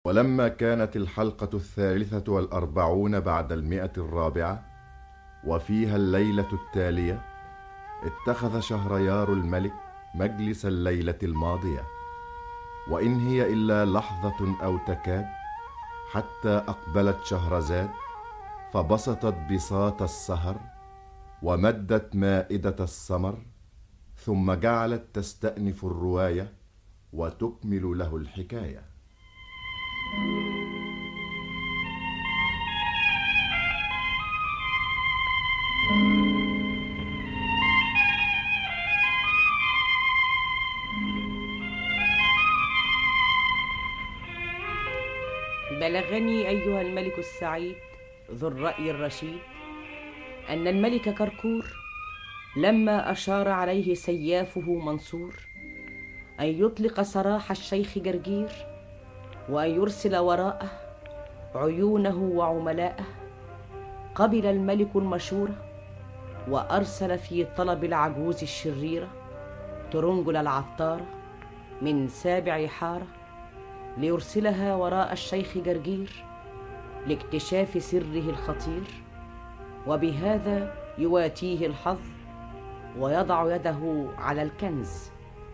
ولما كانت الحلقة الثالثة والأربعون بعد المئة الرابعة وفيها الليلة التالية اتخذ شهريار الملك مجلس الليلة الماضية وإن هي إلا لحظة أو تكاد حتى أقبلت شهرزاد فبسطت بساط السهر ومدت مائدة السمر ثم جعلت تستأنف الرواية وتكمل له الحكايه بلغني أيها الملك السعيد ذو الرأي الرشيد أن الملك كركور لما أشار عليه سيافه منصور أن يطلق سراح الشيخ جرجير وأن يرسل وراءه عيونه وعملاءه قبل الملك المشورة وأرسل في طلب العجوز الشريرة ترنجل العطارة من سابع حارة ليرسلها وراء الشيخ جرجير لاكتشاف سره الخطير وبهذا يواتيه الحظ ويضع يده على الكنز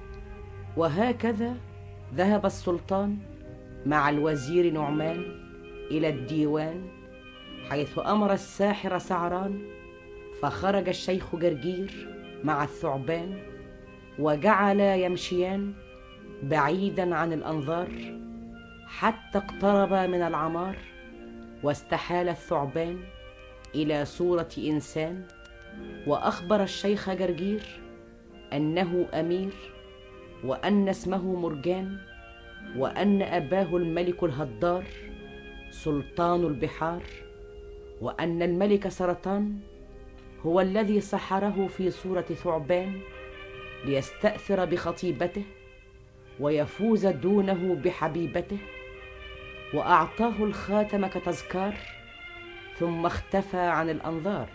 وهكذا ذهب السلطان مع الوزير نعمان الى الديوان حيث امر الساحر سعران فخرج الشيخ جرجير مع الثعبان وجعلا يمشيان بعيدا عن الانظار حتى اقتربا من العمار واستحال الثعبان الى صوره انسان واخبر الشيخ جرجير انه امير وان اسمه مرجان وان اباه الملك الهدار سلطان البحار وان الملك سرطان هو الذي سحره في صوره ثعبان ليستاثر بخطيبته ويفوز دونه بحبيبته واعطاه الخاتم كتذكار ثم اختفى عن الانظار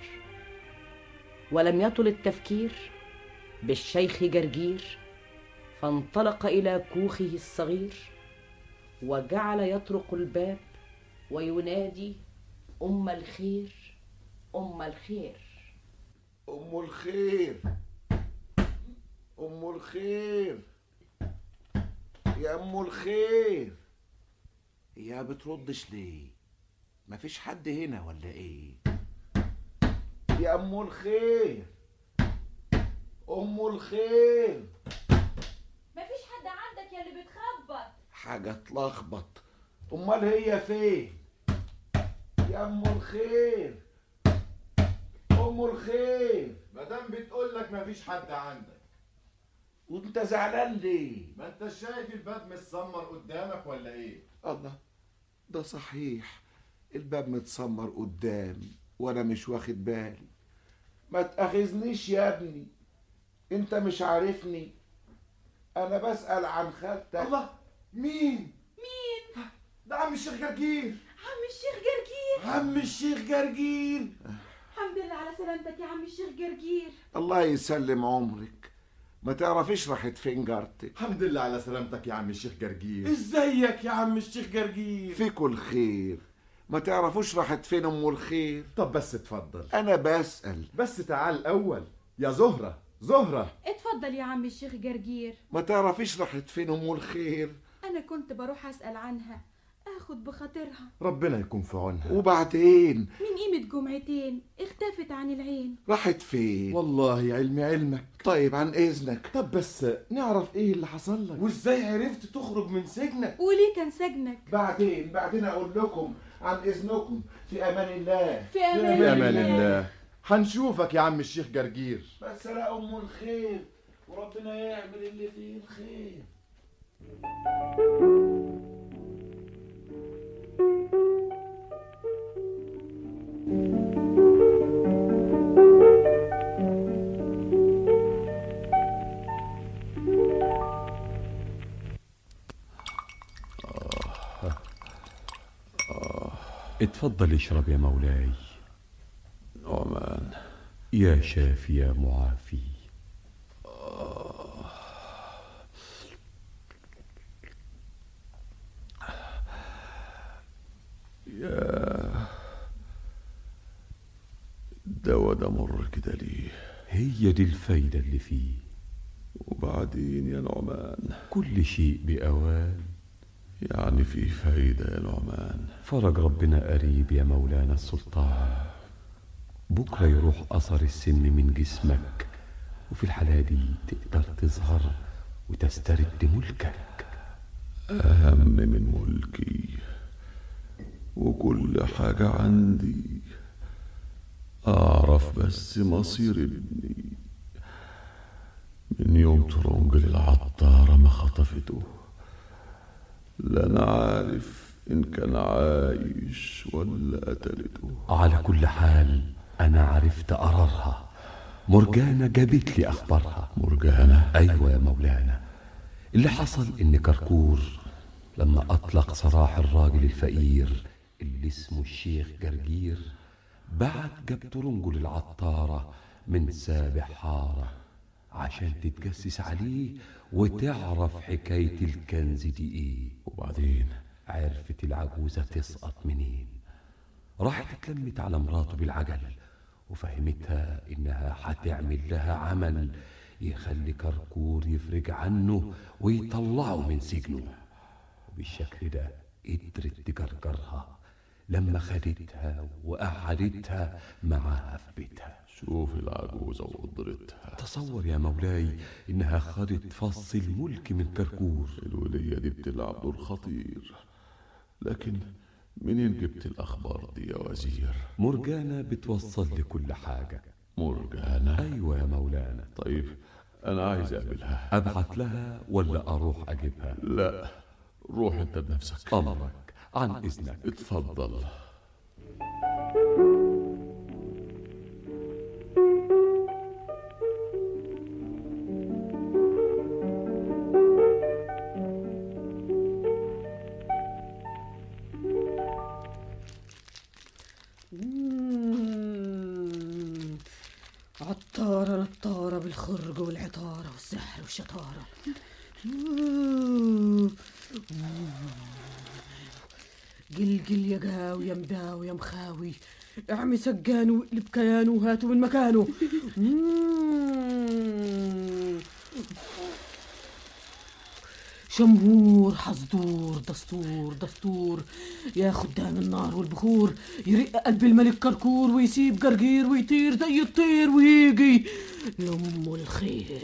ولم يطل التفكير بالشيخ جرجير فانطلق الى كوخه الصغير وجعل يطرق الباب وينادي ام الخير ام الخير ام الخير ام الخير يا ام الخير يا بتردش ليه مفيش حد هنا ولا ايه يا ام الخير ام الخير مفيش حد عندك يا اللي بتخبط حاجة تلخبط امال هي فين يا ام الخير ام الخير مدام بتقول لك مفيش حد عندك وانت زعلان ليه ما انت شايف الباب متسمر قدامك ولا ايه الله ده صحيح الباب متسمر قدامي وانا مش واخد بالي ما تاخذنيش يا ابني انت مش عارفني انا بسأل عن خالتك الله مين مين ده عم الشيخ جرجير عم الشيخ جرجير عم الشيخ جرجير الحمد لله على سلامتك يا عم الشيخ جرجير الله يسلم عمرك ما تعرفيش راحت فين جارتك الحمد لله على سلامتك يا عم الشيخ جرجير ازيك يا عم الشيخ جرجير فيكوا الخير ما تعرفوش راحت فين ام الخير طب بس اتفضل انا بسأل بس تعال الاول يا زهرة زهرة اتفضل يا عم الشيخ جرجير ما تعرفيش راحت فين ام الخير انا كنت بروح اسال عنها اخد بخاطرها ربنا يكون في عونها وبعدين من قيمه جمعتين اختفت عن العين راحت فين والله علمي علمك طيب عن اذنك طب بس نعرف ايه اللي حصل لك وازاي عرفت تخرج من سجنك وليه كان سجنك بعدين بعدين اقول لكم عن اذنكم في امان الله في امان, في امان الله هنشوفك يا عم الشيخ جرجير بس لا ام الخير وربنا يعمل اللي فيه الخير اتفضل اشرب يا مولاي نعمان يا شافي يا معافي الدواء ده مر كده ليه هي دي الفايدة اللي فيه وبعدين يا نعمان كل شيء بأوان يعني في فايدة يا نعمان فرج ربنا قريب يا مولانا السلطان بكرة يروح أثر السن من جسمك وفي الحالة دي تقدر تظهر وتسترد ملكك أهم من ملكي وكل حاجة عندي أعرف بس مصير ابني من يوم ترونجل العطارة ما خطفته لا أنا عارف إن كان عايش ولا قتلته على كل حال أنا عرفت قرارها مرجانة جابت لي أخبارها مرجانة أيوة يا مولانا اللي حصل إن كركور لما أطلق سراح الراجل الفقير اللي اسمه الشيخ جرجير بعت جاب ترنجل العطارة من سابح حارة عشان تتجسس عليه وتعرف حكاية الكنز دي ايه وبعدين عرفت العجوزة تسقط منين راحت اتلمت على مراته بالعجل وفهمتها انها هتعمل لها عمل يخلي كركور يفرج عنه ويطلعه من سجنه وبالشكل ده قدرت تجرجرها لما خدتها وقعدتها معاها في بيتها شوف العجوزة وقدرتها تصور يا مولاي انها خدت فص الملك من كركور الولية دي بتلعب دور خطير لكن منين جبت الأخبار دي يا وزير مرجانة بتوصل لي كل حاجة مرجانة أيوة يا مولانا طيب أنا عايز أقابلها أبعت لها ولا أروح أجيبها لا روح أنت بنفسك أمرك عن إذنك اتفضل مم. عطارة نطارة بالخرج والعطارة والسحر والشطارة مم. قلقل يا قاوي يا مداوي يا مخاوي اعمي سجان واقلب كيانه وهاته من مكانه مم. شمهور حصدور دستور دستور يا خدام النار والبخور يرق قلب الملك كركور ويسيب جرجير ويطير زي الطير ويجي لأم الخير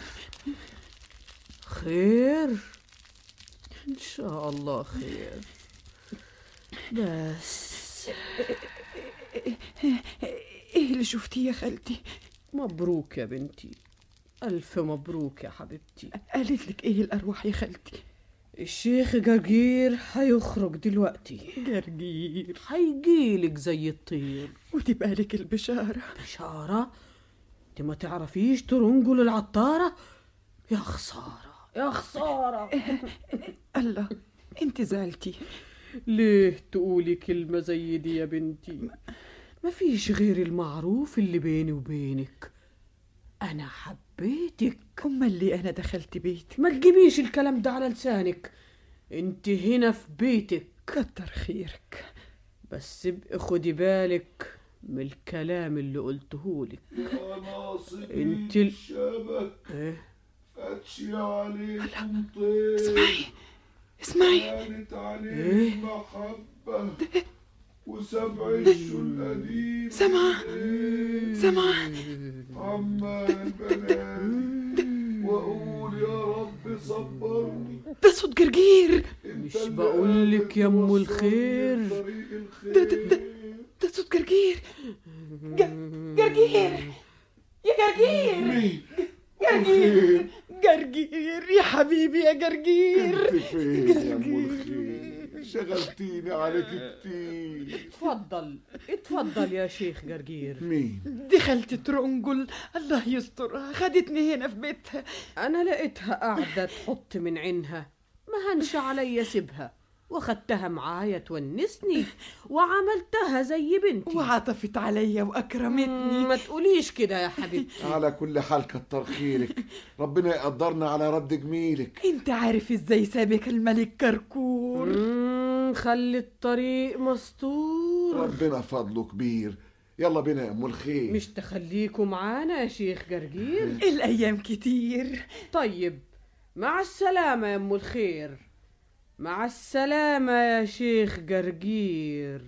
خير إن شاء الله خير بس ايه اللي شفتيه يا خالتي مبروك يا بنتي ألف مبروك يا حبيبتي قالت لك ايه الارواح يا خالتي الشيخ جرجير هيخرج دلوقتي جرجير هيجيلك زي الطير وتبقى لك البشاره بشارة انت ما تعرفيش ترنجل العطارة يا خسارة يا خسارة الله انت زعلتي ليه تقولي كلمة زي دي يا بنتي ما فيش غير المعروف اللي بيني وبينك أنا حبيتك امال اللي انا دخلت بيتك ما تجيبيش الكلام ده على لسانك انت هنا في بيتك كتر خيرك بس ابقي خدي بالك من الكلام اللي قلتهولك يا ناصب انت ال- الشبك ايه فتشي عليكم طير اسمعي اسمعي كانت عليه إيه؟ المحبة وسبع الشو القديم سمع سمع عمال بنادي واقول يا رب صبرني ده صوت جرجير انت مش اللي بقولك قادر يا أم توصلني الخير. لطريق ده- ده- الخير ده صوت جرجير ج- جرجير يا جرجير مين؟ جرجير جرجير يا حبيبي يا جرجير انت فين يا ام الخير شغلتيني عليك كتير اتفضل اتفضل يا شيخ جرجير مين؟ دي خالتي ترنجل الله يسترها خدتني هنا في بيتها انا لقيتها قاعده تحط من عينها ما هنش عليا سيبها واخدتها معايا تونسني وعملتها زي بنتي وعطفت عليا واكرمتني ما تقوليش كده يا حبيبتي على كل حال كتر خيرك ربنا يقدرنا على رد جميلك انت عارف ازاي سابك الملك كركور مم، خلي الطريق مستور ربنا فضله كبير يلا بينا يا ام الخير مش تخليكوا معانا يا شيخ جرجير الأيام كتير طيب مع السلامة يا ام الخير مع السلامة يا شيخ جرجير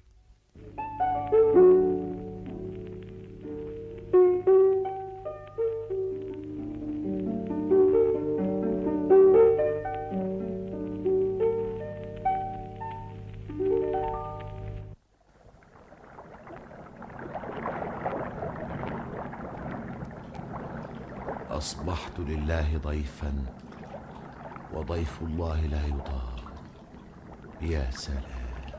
أصبحت لله ضيفا وضيف الله لا يطاق يا سلام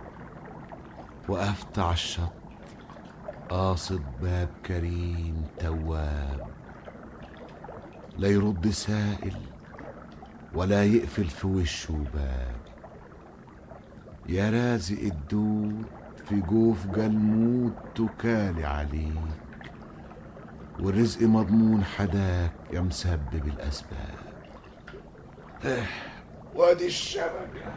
وقفت على الشط قاصد باب كريم تواب لا يرد سائل ولا يقفل في وشه باب يا رازق الدود في جوف جلمود تكالي عليك والرزق مضمون حداك يا مسبب الأسباب إيه، وادي الشبكة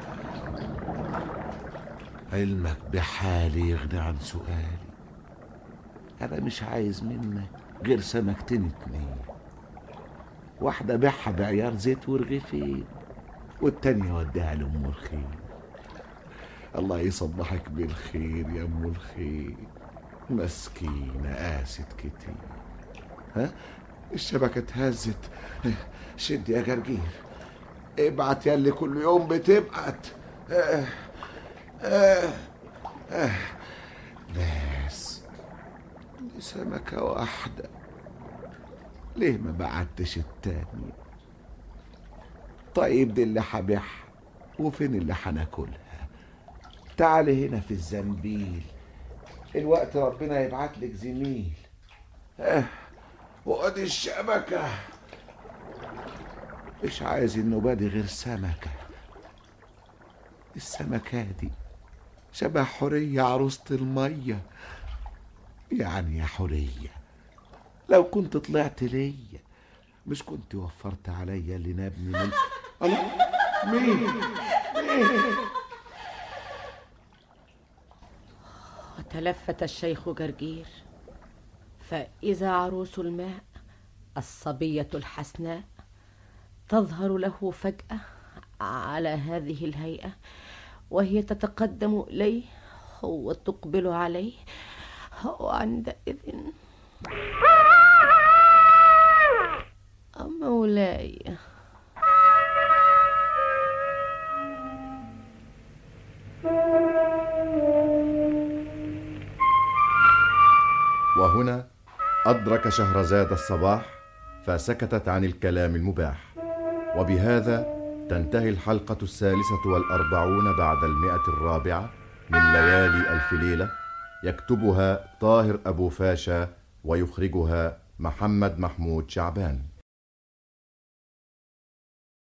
علمك بحالي يغني عن سؤالي أنا مش عايز منك غير سمكتين اتنين واحدة بيعها بعيار زيت ورغيفين والتانية وديها لأم الخير الله يصبحك بالخير يا أم الخير مسكينة قاست كتير ها الشبكة اتهزت شد يا جرجير ابعت ياللي كل يوم بتبعت آه آه آه بس دي سمكة واحدة ليه ما بعتش التانية طيب دي اللي هبيعها وفين اللي هناكلها تعالي هنا في الزنبيل الوقت ربنا يبعت لك زميل آه وادي الشبكة مش عايز النوبة دي غير سمكة السمكة دي شبه حورية عروسة المية يعني يا حورية لو كنت طلعت ليا مش كنت وفرت عليا اللي نابني من الله مين وتلفت الشيخ جرجير فإذا عروس الماء الصبية الحسناء تظهر له فجأة على هذه الهيئة وهي تتقدم إليه وتقبل عليه وعندئذ مولاي وهنا أدرك شهرزاد الصباح فسكتت عن الكلام المباح وبهذا تنتهي الحلقة الثالثة والأربعون بعد المئة الرابعة من ليالي ألف ليلة يكتبها طاهر أبو فاشا ويخرجها محمد محمود شعبان